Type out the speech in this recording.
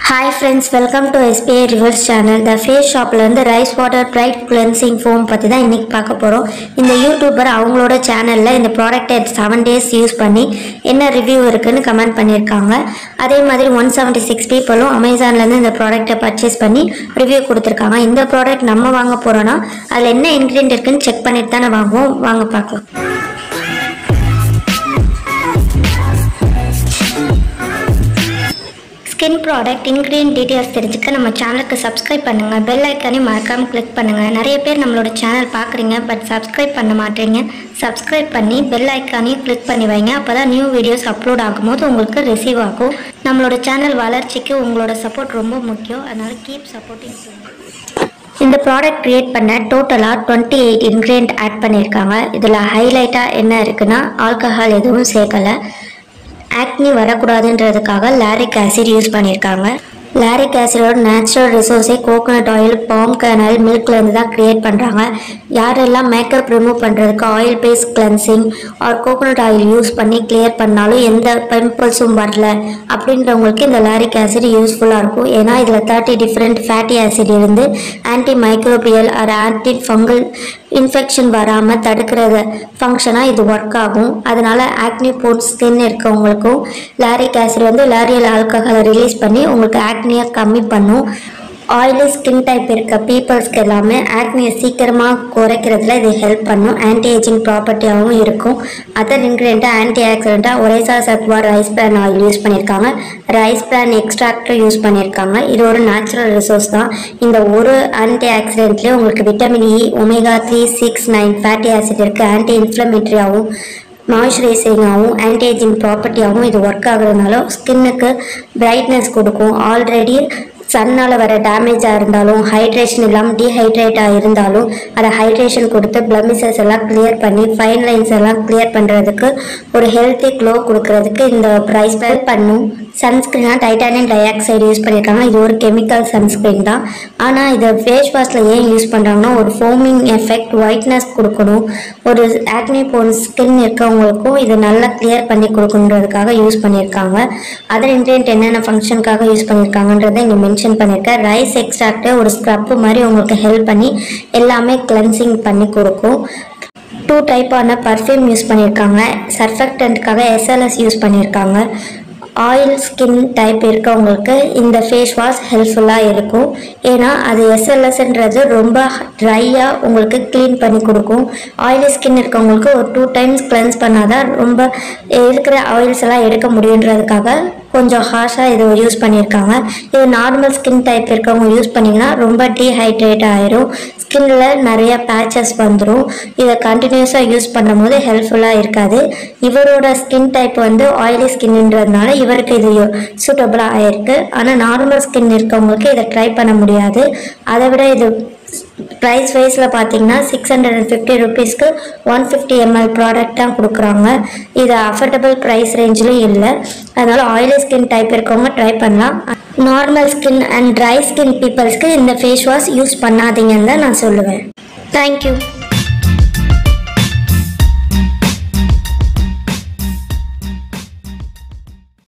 hi friends welcome to SBI rivers channel the face ஷாப்லேருந்து rice water bright cleansing foam பற்றி தான் இன்றைக்கி பார்க்க போகிறோம் இந்த யூடியூபர் அவங்களோட சேனலில் இந்த ப்ராடக்ட்டை செவன் டேஸ் யூஸ் பண்ணி என்ன ரிவ்யூ இருக்குன்னு கமெண்ட் பண்ணியிருக்காங்க அதே மாதிரி ஒன் செவன்ட்டி சிக்ஸ் பீப்புளும் அமேசான்லேருந்து இந்த ப்ராடக்ட்டை பர்ச்சேஸ் பண்ணி ரிவ்யூ கொடுத்துருக்காங்க இந்த ப்ராடக்ட் நம்ம வாங்க போகிறோன்னா அதில் என்ன இன்க்ரீடியன்ட் இருக்குன்னு செக் பண்ணிட்டு தானே வாங்குவோம் வாங்க பார்க்கலாம் ஸ்கின் ப்ராடக்ட் இன்க்ரீடியன்ட் டீட்டெயில்ஸ் தெரிஞ்சுக்க நம்ம சேனலுக்கு சப்ஸ்கிரைப் பண்ணுங்கள் பெல் ஐக்கானையும் மறக்காமல் கிளிக் பண்ணுங்கள் நிறைய பேர் நம்மளோட சேனல் பார்க்குறீங்க பட் சப்ஸ்கிரைப் பண்ண மாட்டீங்க சப்ஸ்கிரைப் பண்ணி பெல் ஐக்கானையும் கிளிக் பண்ணி வைங்க அப்போ தான் நியூ வீடியோஸ் அப்லோட் ஆகும்போது உங்களுக்கு ரிசீவ் ஆகும் நம்மளோட சேனல் வளர்ச்சிக்கு உங்களோட சப்போர்ட் ரொம்ப முக்கியம் அதனால் கீப் சப்போர்ட்டிங் இந்த ப்ராடக்ட் க்ரியேட் பண்ண டோட்டலாக டுவெண்ட்டி எயிட் இன்க்ரீடியன்ட் ஆட் பண்ணியிருக்காங்க இதில் ஹைலைட்டாக என்ன இருக்குன்னா ஆல்கஹால் எதுவும் சேர்க்கலை ஆக்னி வரக்கூடாதுன்றதுக்காக லாரிக் ஆசிட் யூஸ் பண்ணியிருக்காங்க லாரிக் ஆசிடோட நேச்சுரல் ரிசோர்ஸே கோகோனட் ஆயில் பாம் கனல் மில்க்லேருந்து தான் க்ரியேட் பண்ணுறாங்க யாரெல்லாம் மேக்கப் ரிமூவ் பண்ணுறதுக்கு oil based cleansing or coconut oil use பண்ணி கிளியர் பண்ணாலும் எந்த பிம்பிள்ஸும் வரல அப்படின்றவங்களுக்கு இந்த லாரிக் ஆசிட் யூஸ்ஃபுல்லாக இருக்கும் ஏன்னா இதில் தேர்ட்டி டிஃப்ரெண்ட் ஃபேட்டி ஆசிட் இருந்து anti microbial or anti fungal infection வராமல் தடுக்கிறது ஃபங்க்ஷனாக இது ஒர்க் ஆகும் அதனால ஆக்னி போட் ஸ்கின் இருக்கவங்களுக்கும் லாரிக் ஆசிட் வந்து லாரியல் ஆல்கஹாலை ரிலீஸ் பண்ணி உங்களுக்கு ஆக்னியை கம்மி பண்ணும் ஆயிலி ஸ்கின் டைப் இருக்க பீப்புள்ஸ்க்கு எல்லாமே ஆக்னியை சீக்கிரமாக குறைக்கிறதுல இது ஹெல்ப் பண்ணும் ஆன்டி ஏஜிங் ப்ராப்பர்ட்டியாகவும் இருக்கும் அதர் இன்க்ரீடியண்ட்டாக ஆன்டி ஆக்சிடெண்ட்டாக oryza sativa rice bran oil use பண்ணியிருக்காங்க ரைஸ் பிரான் எக்ஸ்ட்ராக்டும் யூஸ் பண்ணியிருக்காங்க இது ஒரு நேச்சுரல் ரிசோர்ஸ் தான் இந்த ஒரு ஆன்டி ஆக்சிடென்ட்லேயே உங்களுக்கு vitamin E omega three six nine fatty acid இருக்குது ஆன்டி இன்ஃப்ளமேட்டரியாகவும் மாய்ஸ்சரைசிங்காகவும் ஆன்டி ஏஜிங் ப்ராப்பர்ட்டியாகவும் இது ஒர்க் ஆகுறதுனால ஸ்கின்னுக்கு பிரைட்னஸ் கொடுக்கும் ஆல்ரெடி சன்னால் வர டேமேஜாக இருந்தாலும் ஹைட்ரேஷன் இல்லாமல் டீஹைட்ரேட்டாக இருந்தாலும் அதை ஹைட்ரேஷன் கொடுத்து பிளமிசஸ் எல்லாம் கிளியர் பண்ணி ஃபைன் லைன்ஸ் எல்லாம் கிளியர் பண்ணுறதுக்கு ஒரு ஹெல்த்தி க்ளோ கொடுக்கறதுக்கு இந்த ப்ரைஸ் ஹெல்ப் பண்ணும் சன்ஸ்க்ரீனாக டைட்டானியம் டை ஆக்சைடு யூஸ் பண்ணியிருக்காங்க இது ஒரு கெமிக்கல் சன்ஸ்க்ரீன் தான் ஆனால் இதை ஃபேஸ் வாஷில் ஏன் யூஸ் பண்ணுறாங்கன்னா ஒரு ஃபோமிங் எஃபெக்ட் ஒயிட்னஸ் கொடுக்கணும் ஒரு ஆக்னி போன் ஸ்கின் இருக்கவங்களுக்கும் இதை நல்லா கிளியர் பண்ணி கொடுக்கணுன்றதுக்காக யூஸ் பண்ணியிருக்காங்க அதர் இன்க்ரீடியன்ட் என்னென்ன ஃபங்க்ஷனுக்காக யூஸ் பண்ணியிருக்காங்கன்றதை இங்கே மென்ஷன் பண்ணியிருக்கேன் ரைஸ் எக்ஸ்ட்ராக்டை ஒரு ஸ்க்ரப்பு மாதிரி உங்களுக்கு ஹெல்ப் பண்ணி எல்லாமே கிளென்சிங் பண்ணி கொடுக்கும் டூ டைப்பான பர்ஃப்யூம் யூஸ் பண்ணியிருக்காங்க சர்ஃபெக்டன்ட்காக எஸ்எல்எஸ் யூஸ் பண்ணியிருக்காங்க ஆயில் ஸ்கின் டைப் இருக்கவங்களுக்கு இந்த ஃபேஸ் வாஷ் ஹெல்ப்ஃபுல்லாக இருக்கும் ஏன்னா அது எஸ்எல்எஸ்ன்றது ரொம்ப ட்ரையாக உங்களுக்கு க்ளீன் பண்ணி கொடுக்கும் ஆயிலி ஸ்கின் இருக்கவங்களுக்கு ஒரு டூ டைம்ஸ் கிளென்ஸ் பண்ணாதான் ரொம்ப இருக்கிற ஆயில்ஸ் எல்லாம் எடுக்க முடியுன்றதுக்காக கொஞ்சம் ஹார்ஷாக இதை யூஸ் பண்ணியிருக்காங்க இது நார்மல் ஸ்கின் டைப் இருக்கவங்க யூஸ் பண்ணிங்கன்னா ரொம்ப டீஹைட்ரேட் ஆயிரும் ஸ்கின்ல நிறைய பேச்சஸ் வந்துடும் இதை கண்டினியூஸாக யூஸ் பண்ணும்போது ஹெல்ப்ஃபுல்லாக இருக்காது இவரோட ஸ்கின் டைப் வந்து ஆயிலி ஸ்கின்ன்றதுனால இவருக்கு இது சூட்டபுளாக ஆயிருக்கு ஆனால் நார்மல் ஸ்கின் இருக்கவங்களுக்கு இதை ட்ரை பண்ண முடியாது அதை விட இது ப்ரைஸ் வைஸில் பார்த்தீங்கன்னா சிக்ஸ் ஹண்ட்ரட் அண்ட் ஃபிஃப்டி ருபீஸ்க்கு ஒன் ஃபிஃப்டி எம்எல் ப்ராடக்ட் தான் கொடுக்குறாங்க இது அஃபோர்டபுள் ப்ரைஸ் ரேஞ்சிலும் இல்லை அதனால் ஆயிலி ஸ்கின் டைப் இருக்கவங்க ட்ரை பண்ணலாம் normal skin and dry skin பீப்புள்ஸ்க்கு இந்த ஃபேஸ் வாஷ் யூஸ் பண்ணாதீங்கன்னு தான் நான் சொல்லுவேன் தேங்க்யூ